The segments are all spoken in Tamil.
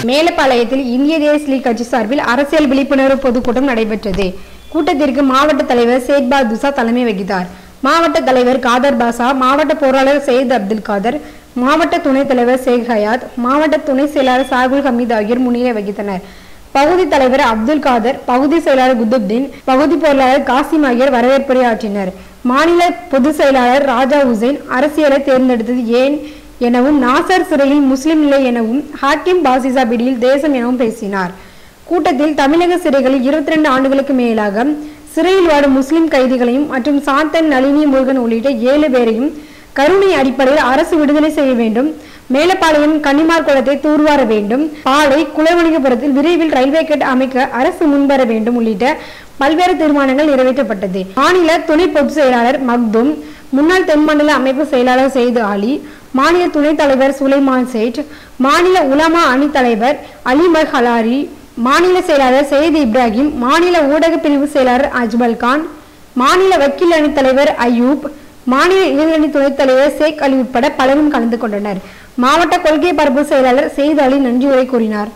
மேலப்பாளையத்தில் இந்திய தேசிய லீக் கட்சி சார்பில் அரசியல் விழிப்புணர்வு பொதுக்கூட்டம் நடைபெற்றது கூட்டத்திற்கு மாவட்ட தலைவர் சேத்பா துசா தலைமை வகித்தார் மாவட்ட தலைவர் காதர் பாசா மாவட்ட பொருளாளர் சையத் அப்துல் காதர் மாவட்ட துணைத் தலைவர் ஷேக் ஹயாத் மாவட்ட துணை செயலாளர் சாகுல் ஹமீத் ஆகியோர் முன்னிலை வகித்தனர் பகுதி தலைவர் அப்துல் காதர் பகுதி செயலாளர் குதுப்தீன் பகுதி பொருளாளர் காசிம் ஆகியோர் வரவேற்புரையாற்றினர் மாநில பொதுச் செயலாளர் ராஜா உசேன் அரசியலை தேர்ந்தெடுத்தது ஏன் எனவும் நாசர் சிறையில் முஸ்லிம் நிலை எனவும் ஹாக்கிம் பாசிசா பிடியில் தேசம் எனவும் பேசினார் கூட்டத்தில் தமிழக சிறைகளில் இருபத்தி ரெண்டு ஆண்டுகளுக்கு மேலாக சிறையில் வாடும் முஸ்லிம் கைதிகளையும் மற்றும் சாத்தன் நளினி முருகன் உள்ளிட்ட ஏழு பேரையும் கருணை அடிப்படையில் அரசு விடுதலை செய்ய வேண்டும் மேலப்பாளையம் கன்னிமார் குளத்தை தூர்வார வேண்டும் பாலை குலவணிகபுரத்தில் விரைவில் ரயில்வே கேட் அமைக்க அரசு முன்வர வேண்டும் உள்ளிட்ட பல்வேறு தீர்மானங்கள் நிறைவேற்றப்பட்டது மாநில துணை பொதுச் செயலாளர் மக்தும் முன்னாள் தென்மண்டல அமைப்பு செயலாளர் செய்து அலி மாநில துணைத் தலைவர் சுலைமான் சேட் மாநில உலமா அணி தலைவர் அலிமர் ஹலாரி மாநில செயலாளர் சையத் இப்ராஹிம் மாநில ஊடக பிரிவு செயலாளர் அஜ்மல் கான் மாநில வக்கீல் அணி தலைவர் அயூப் மாநில இளைஞரணி துணைத் தலைவர் ஷேக் அலி உட்பட பலரும் கலந்து கொண்டனர் மாவட்ட கொள்கை பரப்பு செயலாளர் செய்து அலி நன்றியுரை கூறினார்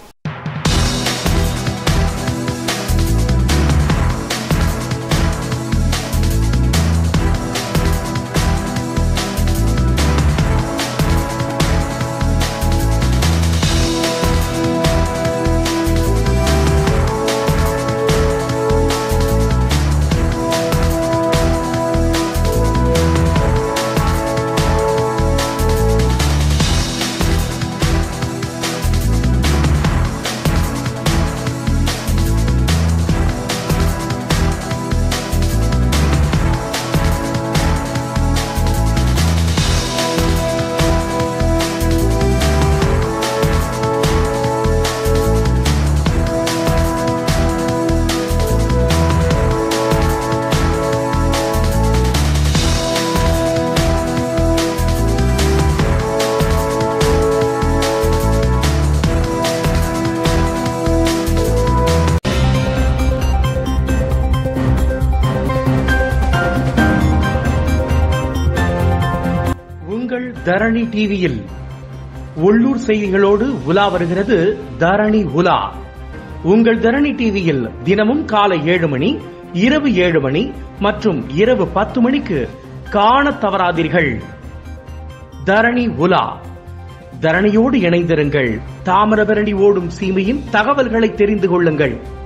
உங்கள் தரணி டிவியில் உள்ளூர் செய்திகளோடு உலா வருகிறது தரணி உலா உங்கள் தரணி டிவியில் தினமும் காலை ஏழு மணி இரவு ஏழு மணி மற்றும் இரவு பத்து மணிக்கு காணத் தவறாதீர்கள் தரணி உலா தரணியோடு இணைந்திருங்கள் தாமிரபரணி ஓடும் சீமையின் தகவல்களை தெரிந்து கொள்ளுங்கள்